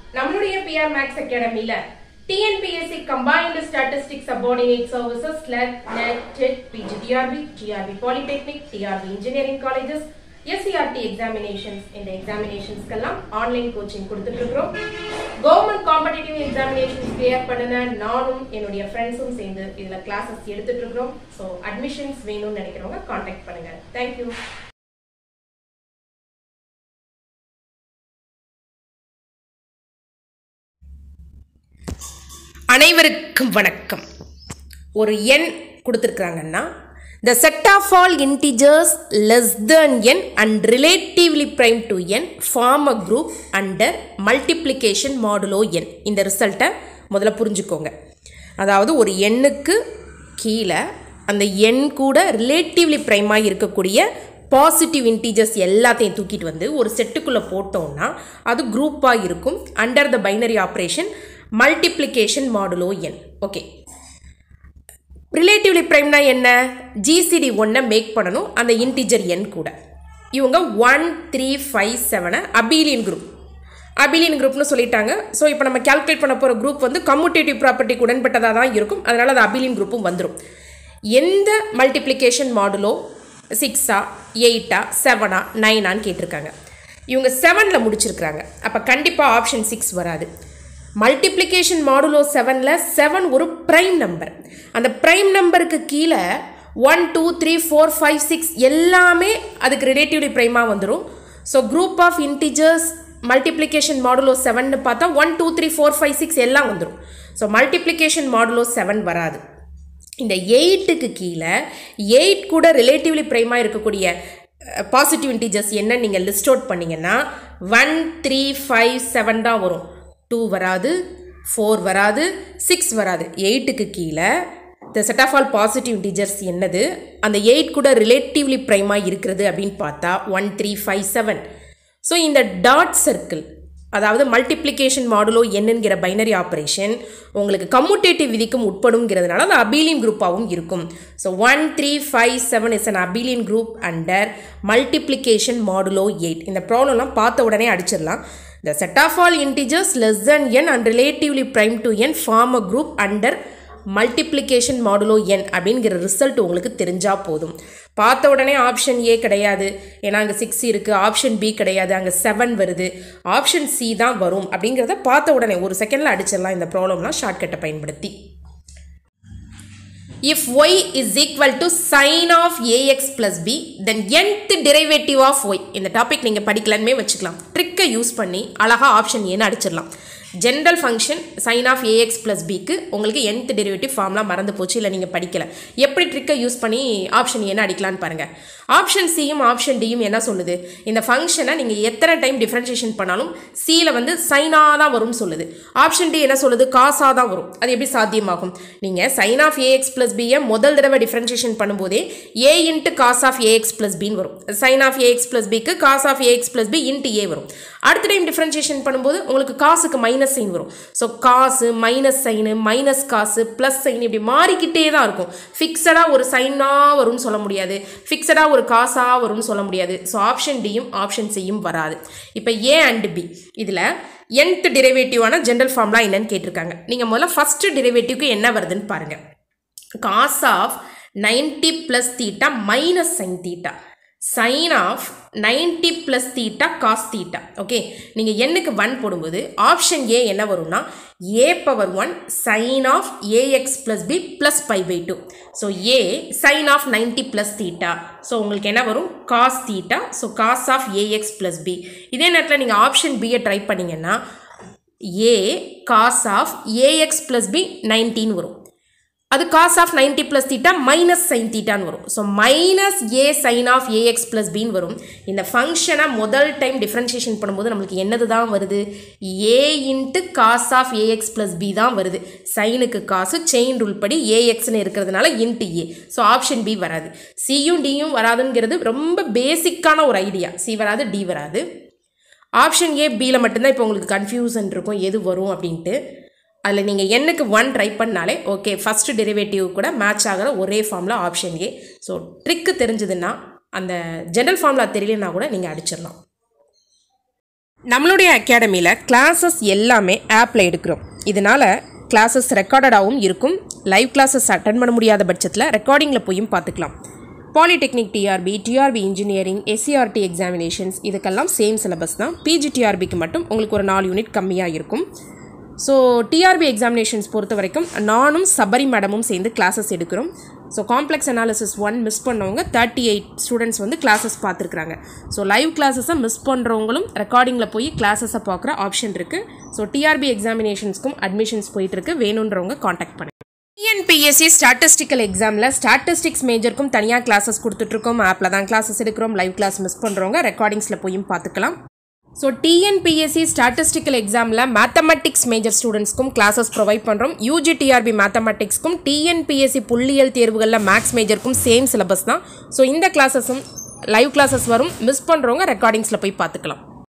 நம்மளுடைய PR maths அகாடமில TNPSC combined statistics subordinate services SLET NET TET PGTRB TRB polytechnic TRB engineering colleges SCERT examinations இந்த எக்ஸாமினேஷன்ஸ்க்கெல்லாம் online coaching கொடுத்துட்டு இருக்கிறோம் government competitive examinations clear பண்ணின நானும் என்னுடைய ஃப்ரெண்ட்ஸும் சேர்ந்து இதுல கிளாஸஸ் எடுத்துட்டு இருக்கிறோம் ஸோ அட்மிஷன்ஸ் வேணும்னு நினைக்கிறவங்க காண்டாக்ட் பண்ணுங்க தேங்க்யூ அனைவருக்கும் வணக்கம் ஒரு எண் கொடுத்துருக்குறாங்கன்னா the set of all integers less than n and relatively prime to n form a group under multiplication modulo n இந்த ரிசல்ட்டை முதல்ல புரிஞ்சுக்கோங்க அதாவது ஒரு எண்ணுக்கு கீழே அந்த எண் கூட ரிலேட்டிவ்லி ப்ரைமாக இருக்கக்கூடிய பாசிட்டிவ் இன்டீஜர்ஸ் எல்லாத்தையும் தூக்கிட்டு வந்து ஒரு செட்டுக்குள்ளே போட்டோம்னா அது குரூப்பாக இருக்கும் under the binary operation multiplication modulo n okay relatively ப்ரைம்னா என்ன ஜிசிடி ஒன்றை மேக் பண்ணணும் அந்த இன்டிஜர் என் கூட இவங்க ஒன் த்ரீ ஃபைவ் செவனை அபீலியன் குரூப் அபிலியன் குரூப்னு சொல்லிட்டாங்க ஸோ இப்போ நம்ம கால்குலேட் பண்ண போகிற குரூப் வந்து கம்யூட்டேட்டிவ் ப்ராப்பர்ட்டிக்கு உடன்பட்டதாக தான் இருக்கும் அதனால் அது அபிலியன் குரூப்பும் வந்துடும் எந்த மல்டிப்ளிகேஷன் மாடுலோ சிக்ஸா எயிட்டா செவனா நைனான்னு கேட்டிருக்காங்க இவங்க செவனில் முடிச்சிருக்கிறாங்க அப்போ கண்டிப்பாக ஆப்ஷன் சிக்ஸ் வராது மல்டிப்ளிகேஷன் மாடுலோ செவனில் செவன் ஒரு ப்ரைம் நம்பர் அந்த ப்ரைம் நம்பருக்கு கீழே one two three four five six எல்லாமே அதுக்கு ரிலேட்டிவ்லி ப்ரைமாக வந்துடும் so group of integers multiplication modulo செவன்னு பார்த்தா one two three four five six எல்லாம் வந்துடும் ஸோ மல்டிப்ளிகேஷன் மாடுலோ செவன் வராது இந்த எயிட்டுக்கு கீழே எயிட் கூட ரிலேட்டிவ்லி ப்ரைமாக இருக்கக்கூடிய பாசிட்டிவ் இன்டீஜர்ஸ் என்ன நீங்கள் லிஸ்ட் அவுட் பண்ணிங்கன்னா ஒன் த்ரீ ஃபைவ் செவன் தான் வரும் டூ வராது ஃபோர் வராது சிக்ஸ் வராது எயிட்டுக்கு கீழே the set of all positive integers என்னது அந்த எயிட் கூட ரிலேட்டிவ்லி ப்ரைமாக இருக்கிறது அப்படின்னு பார்த்தா one three five seven so இந்த டாட் சர்க்கிள் அதாவது மல்டிப்ளிகேஷன் மாடுலோ என்னங்கிற பைனரி ஆப்ரேஷன் உங்களுக்கு கம்யூட்டேட்டிவ் விதிக்கும் உட்படுங்கிறதுனால அது அபீலியன் குரூப்பாகவும் இருக்கும் so one three five seven is an abelian group under multiplication modulo eight இந்த ப்ராப்ளம்லாம் பார்த்த உடனே அடிச்சிடலாம் The set of all integers less than n and relatively prime to n form a group under multiplication modulo n அப்படிங்கிற result உங்களுக்கு தெரிஞ்சால் போதும் பார்த்த உடனே ஆப்ஷன் ஏ கிடையாது ஏன்னா அங்கே சிக்ஸ் இருக்குது ஆப்ஷன் பி கிடையாது அங்கே செவன் வருது ஆப்ஷன் சி தான் வரும் அப்படிங்கிறத பார்த்த உடனே ஒரு செகண்டில் அடிச்சிடலாம் இந்த ப்ராப்ளம்லாம் ஷார்ட்கட்டை பயன்படுத்தி if y is equal to sin of ax plus b then nth derivative of y இந்த டாபிக் நீங்கள் படிக்கலன்னே வச்சுக்கலாம் ட்ரிக்கை யூஸ் பண்ணி அழகாக ஆப்ஷன் ஏன்னு அடிச்சிடலாம் general function sine of ax plus பிக்கு உங்களுக்கு nth டெரிவேட்டிவ் ஃபார்ம்லாம் மறந்து போச்சு இல்லை நீங்கள் படிக்கல எப்படி ட்ரிக்கை யூஸ் பண்ணி ஆப்ஷன் என்ன அடிக்கலான்னு பாருங்கள் ஆப்ஷன் சியும் ஆப்ஷன் டியும் என்ன சொல்லுது இந்த ஃபங்க்ஷனை நீங்கள் எத்தனை டைம் டிஃப்ரென்ஷியேஷன் பண்ணாலும் சியில் வந்து சைனாக தான் வரும்னு சொல்லுது ஆப்ஷன் டி என்ன சொல்லுது காசாக தான் வரும் அது எப்படி சாத்தியமாகும் நீங்கள் சைன் ஆஃப் ஏஎக்ஸ் ப்ளஸ் பியை முதல் தடவை டிஃப்ரென்ஷியேஷன் பண்ணும்போதே a into cos of ax plus பின்னு வரும் சைன் ஆஃப் ஏஎக்ஸ் ப்ளஸ் பிக்கு cos of ax plus b into a வரும் அடுத்த டைம் டிஃப்ரென்ஷியேஷன் பண்ணும்போது உங்களுக்கு காசுக்கு மைனஸ் சைன் வரும் ஸோ cos minus sine minus cos plus sine இப்படி மாறிக்கிட்டே தான் இருக்கும் ஃபிக்ஸடாக ஒரு சைனாக வரும்னு சொல்ல முடியாது ஃபிக்ஸடாக ஒரு காசாக வரும்னு சொல்ல முடியாது ஸோ ஆப்ஷன் டியும் ஆப்ஷன் சியும் வராது இப்போ ஏ அண்ட் பி இதில் nth டெரிவேட்டிவான ஜென்ரல் ஃபார்ம்லாம் என்னன்னு கேட்டிருக்காங்க நீங்கள் முதல்ல ஃபஸ்ட்டு டெரிவேட்டிவ்க்கு என்ன வருதுன்னு பாருங்கள் cos of ninety plus theta minus sine theta sine of ninety plus theta cos theta okay நீங்கள் எண்ணுக்கு ஒன் போடும்போது ஆப்ஷன் ஏ என்ன வரும்னா a power one sine of ax plus b plus pi by two so a sine of ninety plus theta so உங்களுக்கு என்ன வரும் cos theta so cos of ax plus b இதே நேரத்தில் நீங்கள் option பியை try பண்ணிங்கன்னா a cos of ax plus b nineteen வரும் அது cos of ninety plus theta minus sine தீட்டான்னு வரும் so minus a sine of ax plus பின்னு வரும் இந்த ஃபங்க்ஷனை முதல் டைம் டிஃப்ரென்ஷியேஷன் பண்ணும்போது நம்மளுக்கு என்னது தான் வருது a into cos of ax plus b தான் வருது சைனுக்கு காசு செயின் ரூல் படி ஏஎக்ஸ்னு இருக்கிறதுனால into a so option b வராது சியும் டியும் வராதுங்கிறது ரொம்ப பேசிக்கான ஒரு ஐடியா சி வராது டி வராது ஆப்ஷன் ஏ பியில் மட்டும்தான் இப்போ உங்களுக்கு கன்ஃபியூசன் இருக்கும் எது வரும் அப்படின்ட்டு அதில் நீங்கள் எண்ணுக்கு ஒன் ட்ரை பண்ணாலே ஓகே ஃபஸ்ட்டு டெரிவேட்டிவ் கூட மேட்ச் ஆகிற ஒரே ஃபார்மில் ஆப்ஷன் ஏ ஸோ ட்ரிக்கு தெரிஞ்சதுன்னா அந்த ஜென்ரல் ஃபார்முலா தெரியலனா கூட நீங்கள் அடிச்சிடலாம் நம்மளுடைய அகாடமியில் கிளாஸஸ் எல்லாமே ஆப்பில் எடுக்கிறோம் இதனால் கிளாஸஸ் ரெக்கார்டடாகவும் இருக்கும் லைவ் கிளாஸஸ் அட்டன் பண்ண முடியாத பட்சத்தில் ரெக்கார்டிங்கில் போயும் பார்த்துக்கலாம் polytechnic TRB TRB engineering SCERT examinations இதுக்கெல்லாம் சேம் சிலபஸ் தான் பிஜிடிஆர்பிக்கு மட்டும் உங்களுக்கு ஒரு நாலு யூனிட் கம்மியாக இருக்கும் ஸோ டிஆர்பி எக்ஸாமினேஷன்ஸ் பொறுத்த வரைக்கும் நானும் சபரி மேடமும் சேர்ந்து கிளாஸஸ் எடுக்கிறோம் so complex analysis one miss பண்ணவங்க தேர்ட்டி எயிட் ஸ்டூடெண்ட்ஸ் வந்து கிளாஸஸ் பார்த்துருக்குறாங்க ஸோ லைவ் கிளாஸஸை மிஸ் பண்ணுறவங்களும் ரெக்கார்டிங்கில் போய் கிளாஸஸை பார்க்குற ஆப்ஷன் இருக்குது ஸோ டிஆர்பி எக்ஸாமினேஷன்ஸ்க்கும் அட்மிஷன்ஸ் போயிட்டுருக்கு வேணுன்றவங்க காண்டாக்ட் பண்ணுங்க டிஎன்பிஎஸ்சி ஸ்டாட்டிஸ்டிக்கல் எக்ஸாமில் ஸ்டாட்டிஸ்டிக்ஸ் மேஜருக்கும் தனியாக கிளாஸஸ் கொடுத்துட்ருக்கோம் ஆப்பில் தான் கிளாஸஸ் எடுக்கிறோம் லைவ் கிளாஸ் மிஸ் பண்ணுறவங்க ரெக்கார்டிங்ஸில் போயும் பார்த்துக்கலாம் ஸோ டிஎன்பிஎஸ்சி ஸ்டாட்டிஸ்டிக்கல் எக்ஸாமில் மேத்தமெட்டிக்ஸ் மேஜர் ஸ்டூடெண்ட்ஸ்க்கும் கிளாஸஸ் ப்ரொவைட் பண்ணுறோம் யூஜி டிஆர்பி மேத்தமெட்டிக்ஸ்க்கும் டிஎன்பிஎஸ்சி புள்ளியியல் தேர்வுகளில் மேக்ஸ் மேஜருக்கும் சேம் சிலபஸ் தான் ஸோ இந்த கிளாஸஸும் லைவ் கிளாஸஸ் வரும் மிஸ் பண்ணுறவங்க ரெக்கார்டிங்ஸில் போய் பார்த்துக்கலாம்